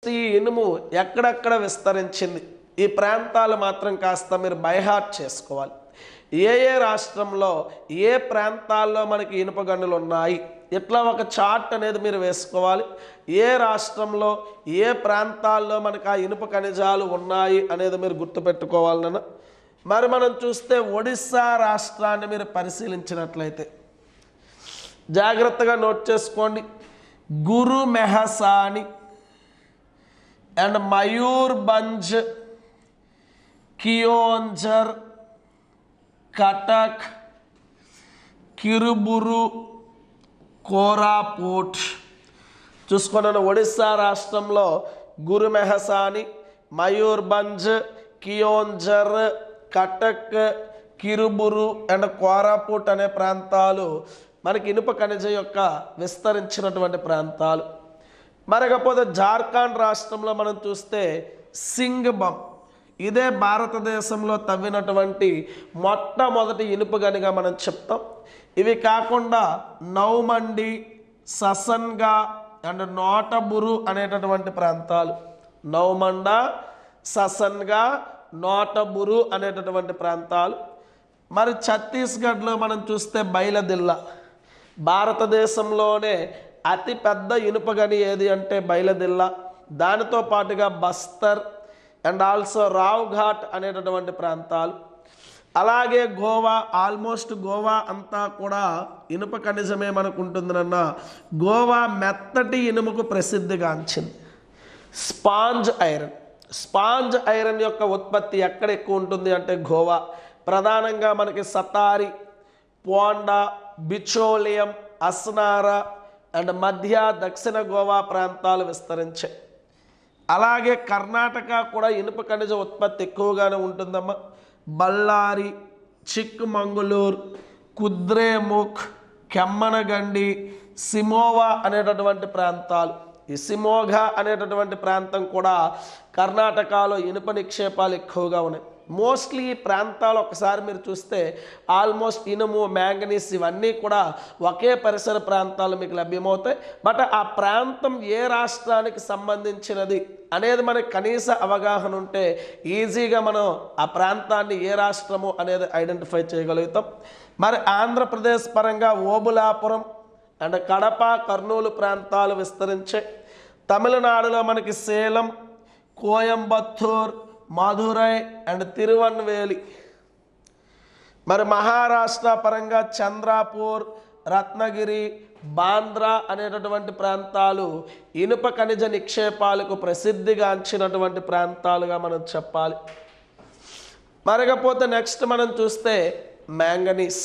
ఈ ఇనుము ఎక్కడెక్కడ విస్తరించింది ఈ ప్రాంతాలు మాత్రం కాస్త మీరు బైహార్ట్ చేసుకోవాలి ఏ ఏ రాష్ట్రంలో ఏ ప్రాంతాల్లో మనకి ఇనుప గనులు ఉన్నాయి ఇట్లా ఒక చార్ట్ అనేది మీరు వేసుకోవాలి ఏ రాష్ట్రంలో ఏ ప్రాంతాల్లో మనకు ఆ ఇనుప ఖనిజాలు ఉన్నాయి అనేది మీరు గుర్తుపెట్టుకోవాలి నాన్న మరి మనం చూస్తే ఒడిస్సా రాష్ట్రాన్ని మీరు పరిశీలించినట్లయితే జాగ్రత్తగా నోట్ చేసుకోండి గురు మెహసాని అండ్ మయూర్భంజ్ కియోంజర్ కటక్ కిరుబురు కోరాపూట్ చూసుకున్నాను ఒడిస్సా రాష్ట్రంలో గురు మెహసాని మయూర్భంజ్ కియోంజర్ కటక్ కిరుబురు అండ్ కోరాపూట్ అనే ప్రాంతాలు మనకి ఇనుప ఖనిజ యొక్క విస్తరించినటువంటి ప్రాంతాలు మరకపోతే జార్ఖండ్ రాష్ట్రంలో మనం చూస్తే సింగ్బమ్ ఇదే భారతదేశంలో తవ్వినటువంటి మొట్టమొదటి ఇనుప గనిగా మనం చెప్తాం ఇవి కాకుండా నౌమండి ససన్గా అండ్ నోటబురు అనేటటువంటి ప్రాంతాలు నౌమండ ససన్గా నోటబురు అనేటటువంటి ప్రాంతాలు మరి ఛత్తీస్గఢ్లో మనం చూస్తే బయలదిల్ల భారతదేశంలోనే అతి పెద్ద ఇనుప గని ఏది అంటే బయలదిల్ల దానితో పాటుగా Bastar and also Rowghat అనేటటువంటి ప్రాంతాలు అలాగే గోవా ఆల్మోస్ట్ గోవా అంతా కూడా ఇనుప ఖనిజమే మనకు ఉంటుందన్న గోవా మెత్తటి ఇనుముకు ప్రసిద్ధిగాంచింది స్పాంజ్ ఐరన్ స్పాంజ్ ఐరన్ యొక్క ఉత్పత్తి ఎక్కడ ఎక్కువ ఉంటుంది అంటే గోవా ప్రధానంగా మనకి సతారి పోండా బిచోలియం అస్నారా అండ్ మధ్య దక్షిణ గోవా ప్రాంతాలు విస్తరించాయి అలాగే కర్ణాటక కూడా ఇనుప ఖనిజ ఉత్పత్తి ఎక్కువగానే ఉంటుందమ్మా బళ్ళారి చిక్మంగళూర్ కుద్రేముఖ్ కెమ్మనగండి సిమోవా అనేటటువంటి ప్రాంతాలు ఈ సిమోఘా అనేటటువంటి ప్రాంతం కూడా కర్ణాటకలో ఇనుప నిక్షేపాలు ఎక్కువగా ఉన్నాయి మోస్ట్లీ ఈ ప్రాంతాలు ఒకసారి మీరు చూస్తే ఆల్మోస్ట్ ఇనుము మ్యాంగనీస్ ఇవన్నీ కూడా ఒకే పరిసర ప్రాంతాలు మీకు లభ్యమవుతాయి బట్ ఆ ప్రాంతం ఏ రాష్ట్రానికి సంబంధించినది అనేది మనకి కనీస అవగాహన ఉంటే ఈజీగా మనం ఆ ప్రాంతాన్ని ఏ రాష్ట్రము అనేది ఐడెంటిఫై చేయగలుగుతాం మరి ఆంధ్రప్రదేశ్ పరంగా ఓబులాపురం అండ్ కడప కర్నూలు ప్రాంతాలు విస్తరించాయి తమిళనాడులో మనకి సేలం కోయంబత్తూర్ మధురై అండ్ తిరువన్వేలి మరి మహారాష్ట్ర పరంగా చంద్రాపూర్ రత్నగిరి బాంద్రా అనేటటువంటి ప్రాంతాలు ఇనుప ఖనిజ నిక్షేపాలకు ప్రసిద్ధిగాంచినటువంటి ప్రాంతాలుగా మనం చెప్పాలి మరగపోతే నెక్స్ట్ మనం చూస్తే మ్యాంగనీస్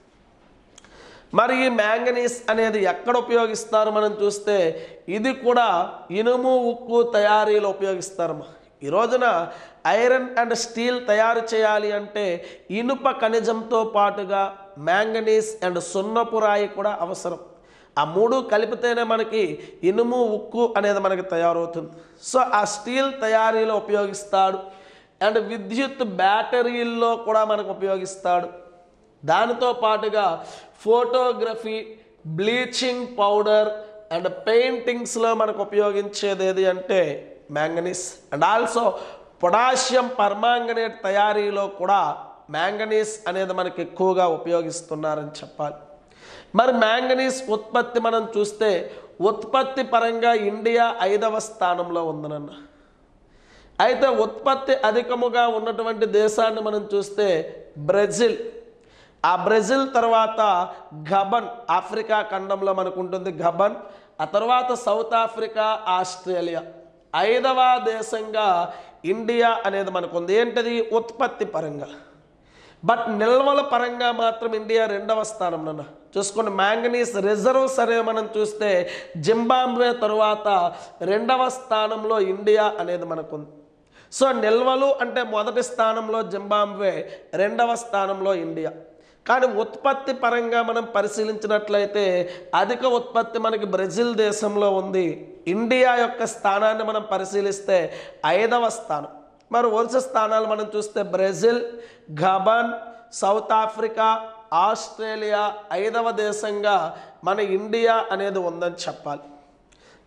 మరి ఈ మ్యాంగనీస్ అనేది ఎక్కడ ఉపయోగిస్తారు మనం చూస్తే ఇది కూడా ఇనుము ఉక్కు తయారీలో ఉపయోగిస్తారు ఈ రోజున ఐరన్ అండ్ స్టీల్ తయారు చేయాలి అంటే ఇనుప ఖనిజంతో పాటుగా మ్యాంగనీస్ అండ్ సున్నపు రాయి కూడా అవసరం ఆ మూడు కలిపితేనే మనకి ఇనుము ఉక్కు అనేది మనకి తయారవుతుంది సో ఆ స్టీల్ తయారీలో ఉపయోగిస్తాడు అండ్ విద్యుత్ బ్యాటరీల్లో కూడా మనకు ఉపయోగిస్తాడు దానితో పాటుగా ఫోటోగ్రఫీ బ్లీచింగ్ పౌడర్ అండ్ పెయింటింగ్స్లో మనకు ఉపయోగించేది ఏది అంటే manganese and also potassium permanganate తయారీలో కూడా మ్యాంగనీస్ అనేది మనకి ఎక్కువగా ఉపయోగిస్తున్నారని చెప్పాలి మరి మ్యాంగనీస్ ఉత్పత్తి మనం చూస్తే ఉత్పత్తి పరంగా ఇండియా ఐదవ స్థానంలో ఉందనన్న అయితే ఉత్పత్తి అధికముగా ఉన్నటువంటి దేశాన్ని మనం చూస్తే బ్రెజిల్ ఆ బ్రెజిల్ తర్వాత గబన్ ఆఫ్రికా ఖండంలో మనకు ఉంటుంది గబన్ ఆ తర్వాత సౌత్ ఆఫ్రికా ఆస్ట్రేలియా ఐదవ దేశంగా ఇండియా అనేది మనకు ఉంది ఏంటది ఉత్పత్తి పరంగా బట్ నిల్వల పరంగా మాత్రం ఇండియా రెండవ స్థానంలో చూసుకోండి మ్యాంగనీస్ రిజర్వ్స్ అనేవి మనం చూస్తే జింబాబ్వే తరువాత రెండవ స్థానంలో ఇండియా అనేది మనకు ఉంది సో నిల్వలు అంటే మొదటి స్థానంలో జింబాబ్వే రెండవ స్థానంలో ఇండియా కానీ ఉత్పత్తి పరంగా మనం పరిశీలించినట్లయితే అధిక ఉత్పత్తి మనకి బ్రెజిల్ దేశంలో ఉంది ఇండియా యొక్క స్థానాన్ని మనం పరిశీలిస్తే ఐదవ స్థానం మరి వరుస స్థానాలు మనం చూస్తే Brazil Gabon South Africa Australia ఐదవ దేశంగా మన ఇండియా అనేది ఉందని చెప్పాలి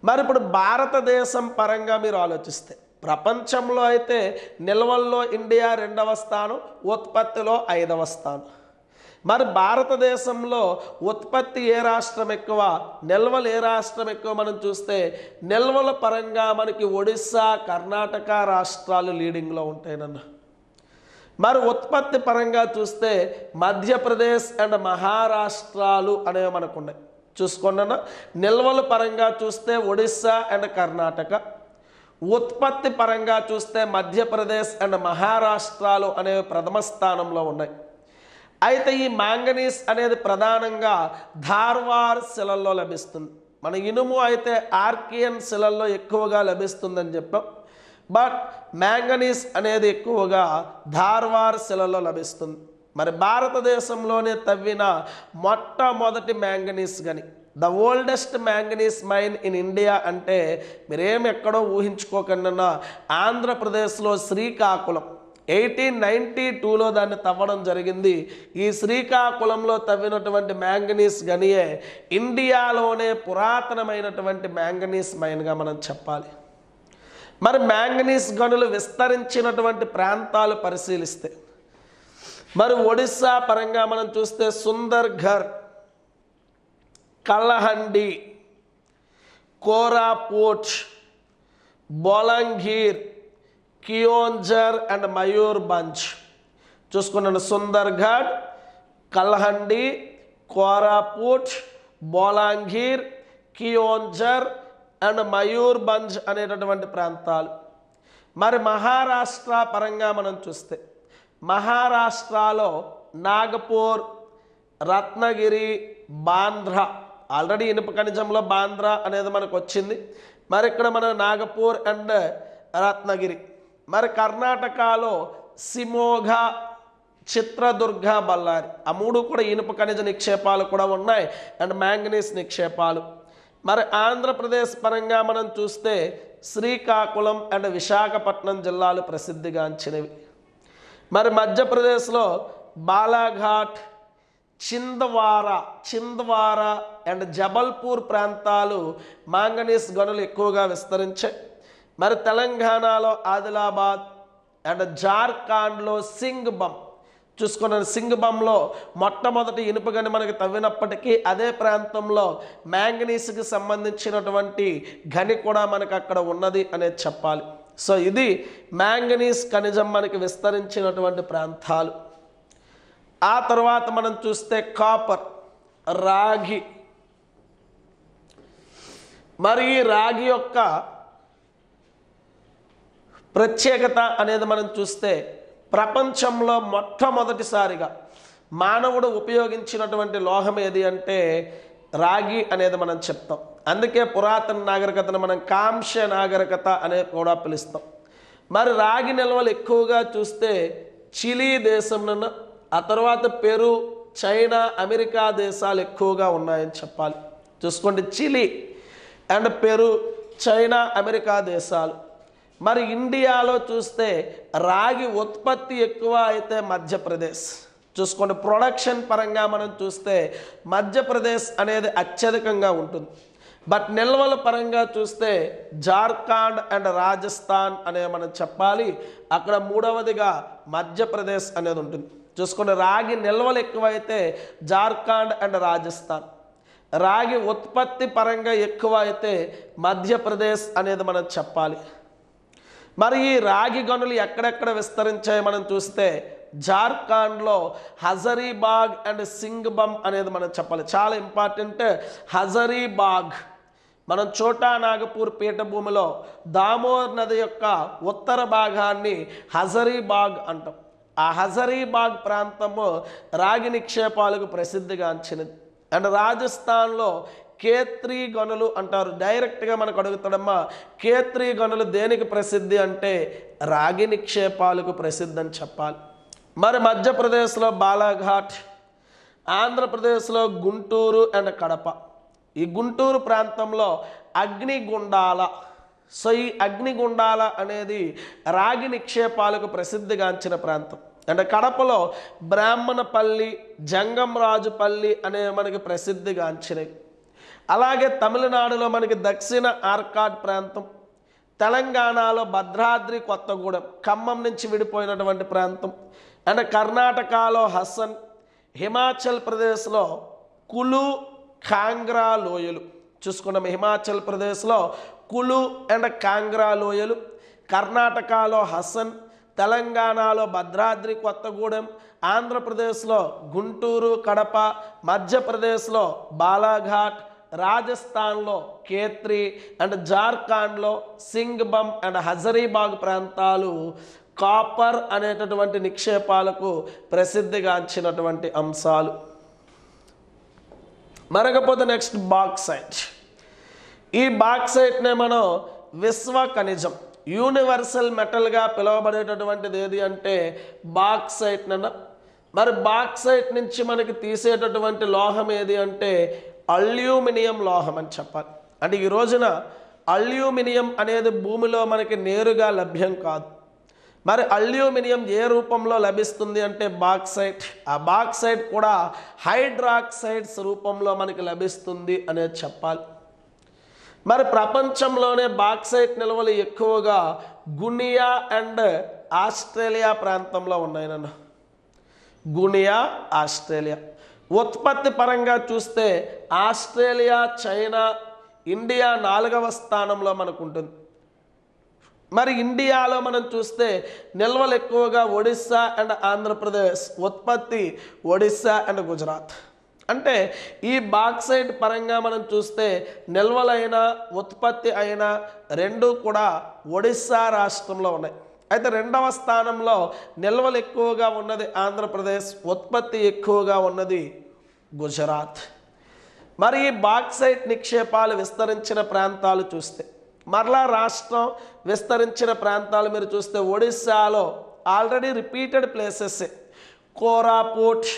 మరి ఇప్పుడు భారతదేశం పరంగా మీరు ఆలోచిస్తే ప్రపంచంలో అయితే నిల్వల్లో ఇండియా రెండవ స్థానం ఉత్పత్తిలో ఐదవ స్థానం మరి భారతదేశంలో ఉత్పత్తి ఏ రాష్ట్రం ఎక్కువ నిల్వలు ఏ రాష్ట్రం ఎక్కువ మనం చూస్తే నిల్వల పరంగా మనకి ఒడిస్సా కర్ణాటక రాష్ట్రాలు లీడింగ్లో ఉంటాయనన్న మరి ఉత్పత్తి పరంగా చూస్తే మధ్యప్రదేశ్ అండ్ మహారాష్ట్రాలు అనేవి మనకు ఉన్నాయి చూసుకోండి అన్న నిల్వల పరంగా చూస్తే ఒడిస్సా అండ్ కర్ణాటక ఉత్పత్తి పరంగా చూస్తే మధ్యప్రదేశ్ అండ్ మహారాష్ట్రాలు అనేవి ప్రథమ స్థానంలో ఉన్నాయి అయితే ఈ మ్యాంగనీస్ అనేది ప్రధానంగా ధార్వార్ శిలల్లో లభిస్తుంది మన ఇనుము అయితే ఆర్కియన్ శిలల్లో ఎక్కువగా లభిస్తుందని చెప్పాం బట్ మ్యాంగనీస్ అనేది ఎక్కువగా ధార్వార్ శిలలో లభిస్తుంది మరి భారతదేశంలోనే తవ్విన మొట్టమొదటి మ్యాంగనీస్ గని the oldest manganese mine in India అంటే మీరేం ఎక్కడో ఊహించుకోకుండా ఆంధ్రప్రదేశ్లో శ్రీకాకుళం ఎయిటీన్ నైంటీ టూలో దాన్ని తవ్వడం జరిగింది ఈ శ్రీకాకుళంలో తవ్వినటువంటి మ్యాంగనీస్ గనియే ఇండియాలోనే పురాతనమైనటువంటి మ్యాంగనీస్ మైన్గా మనం చెప్పాలి మరి మ్యాంగనీస్ గనులు విస్తరించినటువంటి ప్రాంతాలు పరిశీలిస్తే మరి ఒడిస్సా పరంగా మనం చూస్తే సుందర్ఘర్ కలహండి కోరాపూట్ బొలంగీర్ కియోంజర్ అండ్ మయూర్భంజ్ చూసుకున్నాను సుందర్ఘడ్ కల్హండి కోరాపూట్ బోలాంగీర్ కియోంజర్ అండ్ మయూర్భంజ్ అనేటటువంటి ప్రాంతాలు మరి మహారాష్ట్ర పరంగా మనం చూస్తే మహారాష్ట్రలో నాగపూర్ రత్నగిరి బాంద్రా ఆల్రెడీ ఇనుప ఖనిజంలో బాంద్రా అనేది మనకు వచ్చింది మరి ఇక్కడ మన నాగపూర్ అండ్ రత్నగిరి మరి కర్ణాటకలో సిమోగా చిత్రదుర్గ బళ్ళారి ఆ మూడు కూడా ఇనుప ఖనిజ నిక్షేపాలు కూడా ఉన్నాయి అండ్ మ్యాంగనీస్ నిక్షేపాలు మరి ఆంధ్రప్రదేశ్ పరంగా మనం చూస్తే శ్రీకాకుళం అండ్ విశాఖపట్నం జిల్లాలు ప్రసిద్ధిగాంచినవి మరి మధ్యప్రదేశ్లో బాలాఘాట్ చిందవారా చిందవారా అండ్ జబల్పూర్ ప్రాంతాలు మాంగనీస్ గనులు ఎక్కువగా విస్తరించాయి మరి తెలంగాణలో ఆదిలాబాద్ అండ్ జార్ఖండ్లో సింగ్బమ్ చూసుకున్న సింగ్బంలో మొట్టమొదటి ఇనుప గని మనకి తవ్వినప్పటికీ అదే ప్రాంతంలో మ్యాంగనీస్కి సంబంధించినటువంటి గని కూడా మనకు అక్కడ ఉన్నది అనేది చెప్పాలి సో ఇది మ్యాంగనీస్ ఖనిజం మనకి విస్తరించినటువంటి ప్రాంతాలు ఆ తర్వాత మనం చూస్తే కాపర్ రాగి మరి ఈ రాగి యొక్క ప్రత్యేకత అనేది మనం చూస్తే ప్రపంచంలో మొట్టమొదటిసారిగా మానవుడు ఉపయోగించినటువంటి లోహం ఏది అంటే రాగి అనేది మనం చెప్తాం అందుకే పురాతన నాగరికతను మనం కాంస్య నాగరికత అనే కూడా పిలుస్తాం మరి రాగి నిల్వలు ఎక్కువగా చూస్తే చిలీ దేశంలో ఆ తర్వాత పెరు చైనా అమెరికా దేశాలు ఎక్కువగా ఉన్నాయని చెప్పాలి చూసుకోండి Chile and Peru China America దేశాలు మరి ఇండియాలో చూస్తే రాగి ఉత్పత్తి ఎక్కువ అయితే మధ్యప్రదేశ్ చూసుకోండి ప్రొడక్షన్ పరంగా మనం చూస్తే మధ్యప్రదేశ్ అనేది అత్యధికంగా ఉంటుంది బట్ నిల్వల పరంగా చూస్తే జార్ఖండ్ అండ్ రాజస్థాన్ అనే మనం చెప్పాలి అక్కడ మూడవదిగా మధ్యప్రదేశ్ అనేది ఉంటుంది చూసుకుని రాగి నిల్వలు ఎక్కువైతే జార్ఖండ్ అండ్ రాజస్థాన్ రాగి ఉత్పత్తి పరంగా ఎక్కువ అయితే మధ్యప్రదేశ్ అనేది మనం చెప్పాలి మరి ఈ రాగి గనులు ఎక్కడెక్కడ విస్తరించాయి మనం చూస్తే జార్ఖండ్లో హజరీబాగ్ అండ్ సింగ్బమ్ అనేది మనం చెప్పాలి చాలా ఇంపార్టెంట్ హజరీబాగ్ మనం చోటా నాగపూర్ పీఠభూమిలో దామోర్ నది యొక్క ఉత్తర భాగాన్ని హజరీబాగ్ అంటాం ఆ హజరీబాగ్ ప్రాంతము రాగి నిక్షేపాలకు ప్రసిద్ధిగాంచినది అండ్ రాజస్థాన్లో కేత్రి గనులు అంటారు డైరెక్ట్గా మనకు అడుగుతాడమ్మా కేత్రి గనులు దేనికి ప్రసిద్ధి అంటే రాగి నిక్షేపాలకు ప్రసిద్ధి అని చెప్పాలి మరి మధ్యప్రదేశ్లో బాలాఘాట్ ఆంధ్రప్రదేశ్లో గుంటూరు అండ్ కడప ఈ గుంటూరు ప్రాంతంలో అగ్నిగుండాల సో ఈ అగ్నిగుండాల అనేది రాగి నిక్షేపాలకు ప్రసిద్ధిగాంచిన ప్రాంతం అంటే కడపలో బ్రాహ్మణపల్లి జంగంరాజుపల్లి అనే మనకి ప్రసిద్ధిగాంచినవి అలాగే తమిళనాడులో మనకి దక్షిణ ఆర్కాడ్ ప్రాంతం తెలంగాణలో భద్రాద్రి కొత్తగూడెం ఖమ్మం నుంచి విడిపోయినటువంటి ప్రాంతం అండ్ కర్ణాటకలో హసన్ హిమాచల్ ప్రదేశ్లో కులు కాంగ్రా లోయలు చూసుకున్నాం హిమాచల్ ప్రదేశ్లో కులు అండ్ కాంగ్రా లోయలు కర్ణాటకలో హసన్ తెలంగాణలో భద్రాద్రి కొత్తగూడెం ఆంధ్రప్రదేశ్లో గుంటూరు కడప మధ్యప్రదేశ్లో బాలాఘాట్ రాజస్థాన్లో కేత్రి అండ్ జార్ఖండ్లో సింగ్బమ్ అండ్ హజరీబాగ్ ప్రాంతాలు కాపర్ అనేటటువంటి నిక్షేపాలకు ప్రసిద్ధిగాంచినటువంటి అంశాలు మరకపోతే నెక్స్ట్ బాక్సైట్ ఈ బాక్సైట్నే మనం విశ్వ ఖనిజం యూనివర్సల్ మెటల్గా పిలువబడేటటువంటిది ఏది అంటే బాక్సైట్ నన్న మరి బాక్సైట్ నుంచి మనకి తీసేటటువంటి లోహం ఏది అంటే అల్యూమినియం లోహం అని చెప్పాలి అంటే ఈ రోజున అల్యూమినియం అనేది భూమిలో మనకి నేరుగా లభ్యం కాదు మరి అల్యూమినియం ఏ రూపంలో లభిస్తుంది అంటే బాక్సైట్ ఆ బాక్సైట్ కూడా హైడ్రాక్సైడ్స్ రూపంలో మనకి లభిస్తుంది అనేది చెప్పాలి మరి ప్రపంచంలోనే బాక్సైట్ నిల్వలు ఎక్కువగా గునియా అండ్ ఆస్ట్రేలియా ప్రాంతంలో ఉన్నాయి నన్ను గునియా ఆస్ట్రేలియా ఉత్పత్తి పరంగా చూస్తే ఆస్ట్రేలియా చైనా ఇండియా నాలుగవ స్థానంలో మనకు ఉంటుంది మరి ఇండియాలో మనం చూస్తే నిల్వలు ఎక్కువగా ఒడిస్సా అండ్ ఆంధ్రప్రదేశ్ ఉత్పత్తి ఒడిస్సా అండ్ గుజరాత్ అంటే ఈ బాక్సైట్ పరంగా మనం చూస్తే నిల్వలైన ఉత్పత్తి అయిన రెండు కూడా ఒడిస్సా రాష్ట్రంలో ఉన్నాయి అయితే రెండవ స్థానంలో నిల్వలు ఎక్కువగా ఉన్నది ఆంధ్రప్రదేశ్ ఉత్పత్తి ఎక్కువగా ఉన్నది గుజరాత్ మరి ఈ బాక్సైట్ నిక్షేపాలు విస్తరించిన ప్రాంతాలు చూస్తే మరలా రాష్ట్రం విస్తరించిన ప్రాంతాలు మీరు చూస్తే ఒడిస్సాలో already repeated places Koraput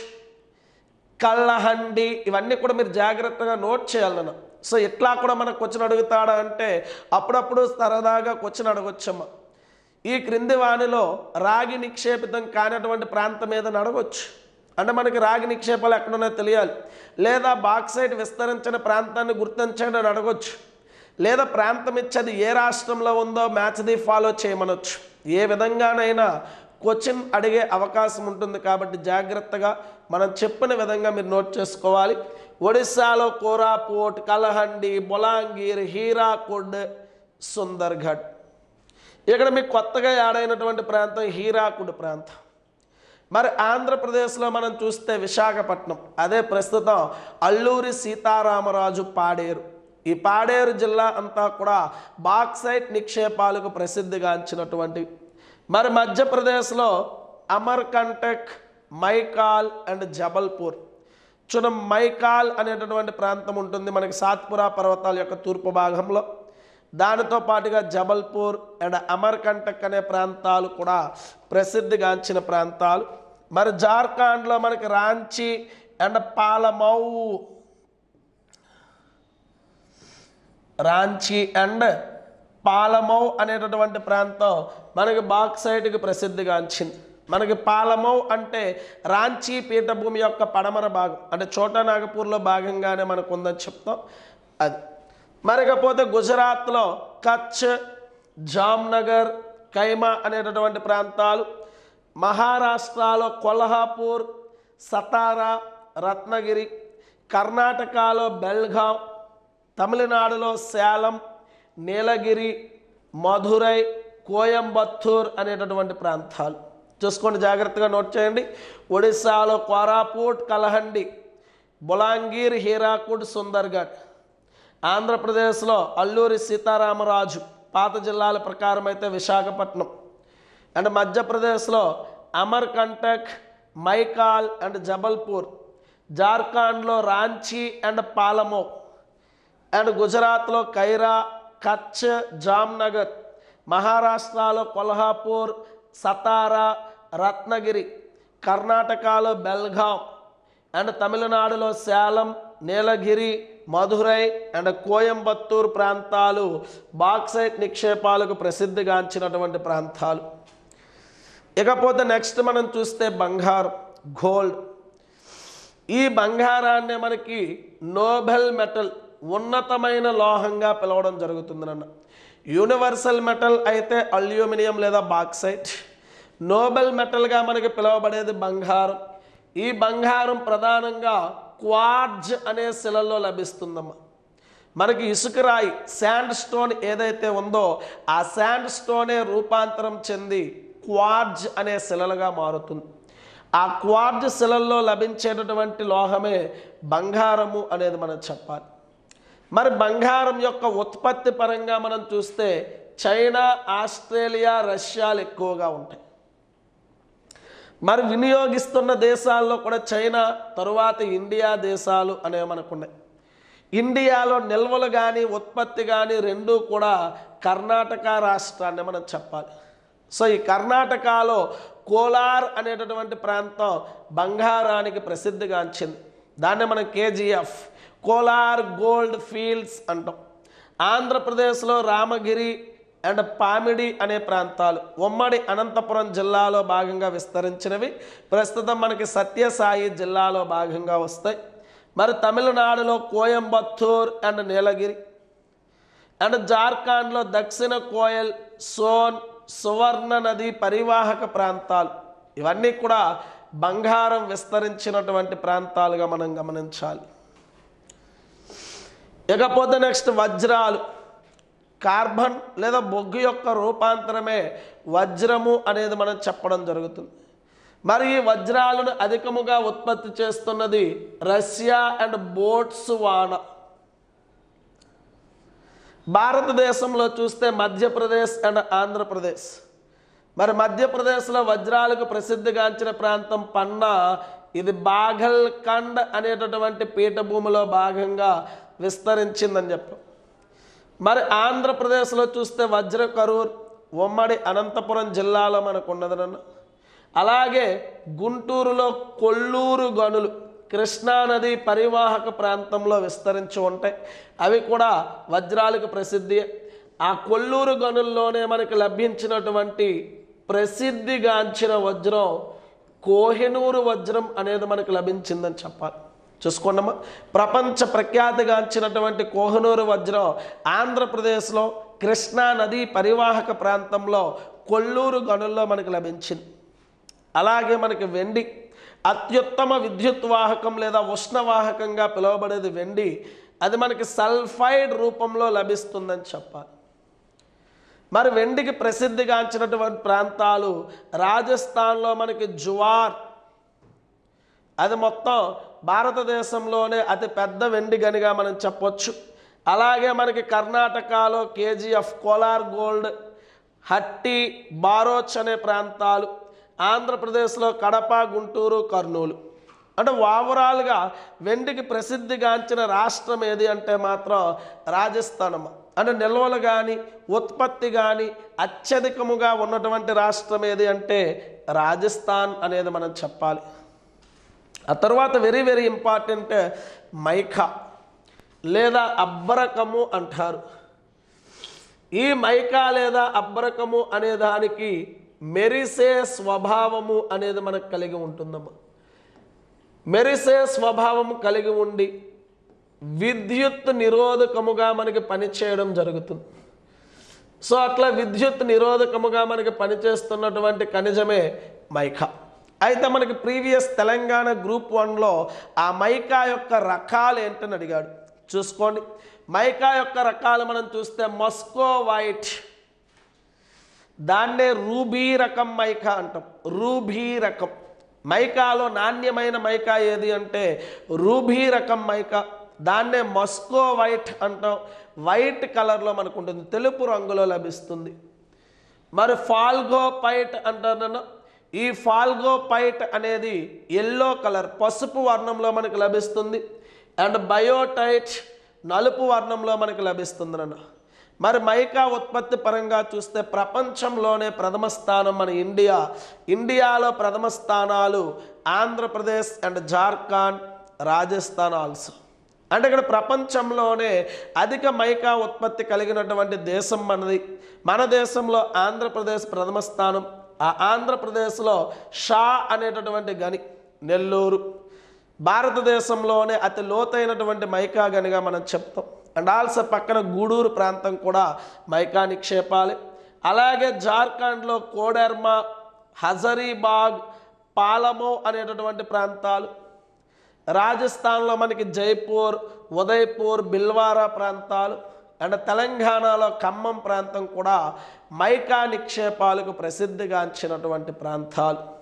Kalahandi ఇవన్నీ కూడా మీరు జాగ్రత్తగా నోట్ చేయాలి నన్ను సో ఇట్లా కూడా మనకు క్వశ్చన్ అడుగుతాడా అంటే అప్పుడప్పుడు సరదాగా క్వశ్చన్ అడగొచ్చమ్మా ఈ క్రింది వానిలో రాగి నిక్షేపితం కానటువంటి ప్రాంతం ఏదని అడగొచ్చు అంటే మనకి రాగి నిక్షేపాలు ఎక్కడున్నాయో తెలియాలి లేదా బాక్సైట్ విస్తరించిన ప్రాంతాన్ని గుర్తించండి అని అడగొచ్చు లేదా ప్రాంతం ఇచ్చేది ఏ రాష్ట్రంలో ఉందో మ్యాచ్ ది ఫాలో చేయమనొచ్చు ఏ విధంగానైనా క్వశ్చన్ అడిగే అవకాశం ఉంటుంది కాబట్టి జాగ్రత్తగా మనం చెప్పిన విధంగా మీరు నోట్ చేసుకోవాలి ఒడిస్సాలో కోరాపుట్ కలహండి బొలాంగీర్ హీరాకుడ్ సుందర్ఘడ్ ఇక్కడ మీకు కొత్తగా యాడైనటువంటి ప్రాంతం హీరాకుడ్ ప్రాంతం మరి ఆంధ్రప్రదేశ్లో మనం చూస్తే విశాఖపట్నం అదే ప్రస్తుతం అల్లూరి సీతారామరాజు పాడేరు ఈ పాడేరు జిల్లా అంతా కూడా బాక్సైట్ నిక్షేపాలకు ప్రసిద్ధిగాంచినటువంటి మరి మధ్యప్రదేశ్లో అమర్కంటక్ మైకాల్ అండ్ జబల్పూర్ చూడం మైకాల్ అనేటటువంటి ప్రాంతం ఉంటుంది మనకి సాత్పురా పర్వతాల యొక్క తూర్పు భాగంలో దానితో పాటుగా జబల్పూర్ అండ్ అమర్కంటక్ అనే ప్రాంతాలు కూడా ప్రసిద్ధిగాంచిన ప్రాంతాలు మరి జార్ఖండ్లో మనకి రాంచీ అండ్ పాలమౌ రాంచీ అండ్ పాలమౌ అనేటటువంటి ప్రాంతం మనకి బాక్సైట్కి ప్రసిద్ధిగాంచింది మనకి పాలమౌ అంటే రాంచీ పీఠభూమి యొక్క పడమర భాగం అంటే చోటా నాగపూర్లో భాగంగానే మనకు ఉందని చెప్తాం అది మరికపోతే గుజరాత్లో కచ్ జామ్నగర్ కైమా అనేటటువంటి ప్రాంతాలు మహారాష్ట్రలో కొల్హాపూర్ సతారా రత్నగిరి కర్ణాటకలో బెల్గాం తమిళనాడులో సేలం నీలగిరి మధురై కోయంబత్తూర్ అనేటటువంటి ప్రాంతాలు చూసుకోండి జాగ్రత్తగా నోట్ చేయండి ఒడిస్సాలో కోరాపూట్ కలహండి బొలాంగీర్ హీరాకుడ్ సుందర్గఢ్ ఆంధ్రప్రదేశ్లో అల్లూరి సీతారామరాజు పాత జిల్లాల ప్రకారం అయితే విశాఖపట్నం అండ్ మధ్యప్రదేశ్లో అమర్కంటక్ మైకాల్ అండ్ జబల్పూర్ జార్ఖండ్లో రాంచీ అండ్ పాలమో అండ్ గుజరాత్లో కైరా కచ్ జామ్నగర్ మహారాష్ట్రలో కొల్హాపూర్ సతారా రత్నగిరి కర్ణాటకలో బెల్గాం అండ్ తమిళనాడులో సేలం నీలగిరి మధురై అండ్ కోయంబత్తూర్ ప్రాంతాలు బాక్సైట్ నిక్షేపాలకు ప్రసిద్ధిగాంచినటువంటి ప్రాంతాలు ఇకపోతే నెక్స్ట్ మనం చూస్తే బంగారం గోల్డ్ ఈ బంగారాన్ని మనకి నోబెల్ మెటల్ ఉన్నతమైన లోహంగా పిలవడం జరుగుతుంది నాన్న యూనివర్సల్ మెటల్ అయితే అల్యూమినియం లేదా బాక్సైట్ నోబెల్ మెటల్గా మనకి పిలువబడేది బంగారం ఈ బంగారం ప్రధానంగా క్వార్జ్ అనే శిలలో లభిస్తుందమ్మా మనకి ఇసుక రాయి శాండ్ స్టోన్ ఏదైతే ఉందో ఆ శాండ్ స్టోనే రూపాంతరం చెంది క్వార్జ్ అనే శిలలుగా మారుతుంది ఆ క్వార్జ్ శిలల్లో లభించేటటువంటి లోహమే బంగారము అనేది మనం చెప్పాలి మరి బంగారం యొక్క ఉత్పత్తి పరంగా మనం చూస్తే చైనా ఆస్ట్రేలియా రష్యాలు ఎక్కువగా ఉంటాయి మరి వినియోగిస్తున్న దేశాల్లో కూడా చైనా తరువాత ఇండియా దేశాలు అనేవి మనకున్నాయి ఇండియాలో నిల్వలు కానీ ఉత్పత్తి కానీ రెండూ కూడా కర్ణాటక రాష్ట్రాన్ని మనం చెప్పాలి సో ఈ కర్ణాటకలో కోలార్ అనేటటువంటి ప్రాంతం బంగారానికి ప్రసిద్ధిగాంచింది దాన్ని మనం కేజీఎఫ్ కోలార్ గోల్డ్ ఫీల్డ్స్ అంటాం ఆంధ్రప్రదేశ్లో రామగిరి అండ్ పామిడి అనే ప్రాంతాలు ఉమ్మడి అనంతపురం జిల్లాలో భాగంగా విస్తరించినవి ప్రస్తుతం మనకి సత్యసాయి జిల్లాలో భాగంగా వస్తాయి మరి తమిళనాడులో కోయంబత్తూర్ అండ్ నీలగిరి అండ్ జార్ఖండ్లో దక్షిణ కోయల్ సోన్ సువర్ణ నది పరివాహక ప్రాంతాలు ఇవన్నీ కూడా బంగారం విస్తరించినటువంటి ప్రాంతాలుగా మనం గమనించాలి ఇకపోతే నెక్స్ట్ వజ్రాలు కార్బన్ లేదా బొగ్గు యొక్క రూపాంతరమే వజ్రము అనేది మనం చెప్పడం జరుగుతుంది మరి ఈ వజ్రాలను అధికముగా ఉత్పత్తి చేస్తున్నది రష్యా అండ్ బోట్స్వానా భారతదేశంలో చూస్తే మధ్యప్రదేశ్ అండ్ ఆంధ్రప్రదేశ్ మరి మధ్యప్రదేశ్లో వజ్రాలకు ప్రసిద్ధిగాంచిన ప్రాంతం పన్నా ఇది బాఘల్ కండ్ అనేటటువంటి పీఠభూమిలో భాగంగా విస్తరించిందని చెప్పాం మరి ఆంధ్రప్రదేశ్లో చూస్తే వజ్ర కరూర్ ఉమ్మడి అనంతపురం జిల్లాలో మనకు ఉన్నది నన్ను అలాగే గుంటూరులో కొల్లూరు గనులు కృష్ణానది పరివాహక ప్రాంతంలో విస్తరించి ఉంటాయి అవి కూడా వజ్రాలకు ప్రసిద్ధి ఆ కొల్లూరు గనుల్లోనే మనకి లభించినటువంటి ప్రసిద్ధిగాంచిన వజ్రం కోహినూరు వజ్రం అనేది మనకు లభించిందని చెప్పాలి చూసుకోండమ్మా ప్రపంచ ప్రఖ్యాతిగాంచినటువంటి కోహనూరు వజ్రం ఆంధ్రప్రదేశ్లో కృష్ణా నది పరివాహక ప్రాంతంలో కొల్లూరు గనుల్లో మనకు లభించింది అలాగే మనకి వెండి అత్యుత్తమ విద్యుత్ వాహకం లేదా ఉష్ణవాహకంగా పిలువబడేది వెండి అది మనకి సల్ఫైడ్ రూపంలో లభిస్తుందని చెప్పాలి మరి వెండికి ప్రసిద్ధిగాంచినటువంటి ప్రాంతాలు రాజస్థాన్లో మనకి జువార్ అది మొత్తం భారతదేశంలోనే అతి పెద్ద వెండి గనిగా మనం చెప్పొచ్చు అలాగే మనకి కర్ణాటకలో కేజీఎఫ్ కోలార్ గోల్డ్ హట్టి బారోచ్ అనే ప్రాంతాలు ఆంధ్రప్రదేశ్లో కడప గుంటూరు కర్నూలు అంటే ఓవరాల్గా వెండికి ప్రసిద్ధిగాంచిన రాష్ట్రం ఏది అంటే మాత్రం రాజస్థాన్ అమ్మ. అంటే నిల్వలు కానీ ఉత్పత్తి కానీ అత్యధికముగా ఉన్నటువంటి రాష్ట్రం ఏది అంటే రాజస్థాన్ అనేది మనం చెప్పాలి ఆ తర్వాత వెరీ వెరీ ఇంపార్టెంట్ మైకా లేదా అబ్బరకము అంటారు ఈ మైకా లేదా అబ్బరకము అనే దానికి మెరిసే స్వభావము అనేది మనకు కలిగి ఉంటుందమ్మా మెరిసే స్వభావం కలిగి ఉండి విద్యుత్ నిరోధకముగా మనకి పనిచేయడం జరుగుతుంది సో అట్లా విద్యుత్ నిరోధకముగా మనకి పనిచేస్తున్నటువంటి ఖనిజమే మైకా అయితే మనకి ప్రీవియస్ తెలంగాణ గ్రూప్ వన్లో ఆ మైకా యొక్క రకాలు ఏంటని అడిగాడు చూసుకోండి మైకా యొక్క రకాలు మనం చూస్తే మస్కో వైట్ దాన్నే రూబీ రకం మైకా అంటాం రూబీ రకం మైకాలో నాణ్యమైన మైకా ఏది అంటే రూబీ రకం మైకా దాన్నే మస్కో వైట్ అంటాం వైట్ కలర్లో మనకు ఉంటుంది తెలుపు రంగులో లభిస్తుంది మరి ఫాల్గో పైట్ అంటారు ఈ ఫాల్గో పైట్ అనేది ఎల్లో కలర్ పసుపు వర్ణంలో మనకు లభిస్తుంది అండ్ బయోటైట్ నలుపు వర్ణంలో మనకు లభిస్తుంది నాన్న మరి మైకా ఉత్పత్తి పరంగా చూస్తే ప్రపంచంలోనే ప్రథమ స్థానం మన ఇండియా ఇండియాలో ప్రథమ స్థానాలు ఆంధ్రప్రదేశ్ అండ్ జార్ఖండ్ రాజస్థాన్ ఆల్సో అంటే ఇక్కడ ప్రపంచంలోనే అధిక మైకా ఉత్పత్తి కలిగినటువంటి దేశం మనది మన దేశంలో ఆంధ్రప్రదేశ్ ప్రథమ స్థానం ఆ ఆంధ్రప్రదేశ్లో షా అనేటటువంటి గని నెల్లూరు భారతదేశంలోనే అతి లోతైనటువంటి మైకా గనిగా మనం చెప్తాం అండ్ ఆల్సో పక్కన గూడూరు ప్రాంతం కూడా మైకా నిక్షేపాలే అలాగే జార్ఖండ్లో కోడెర్మా హజరీబాగ్ పాలమో అనేటటువంటి ప్రాంతాలు రాజస్థాన్లో మనకి జైపూర్ ఉదయ్పూర్ బిల్వారా ప్రాంతాలు అండ్ తెలంగాణలో ఖమ్మం ప్రాంతం కూడా మైకా నిక్షేపాలకు ప్రసిద్ధిగాంచినటువంటి ప్రాంతాలు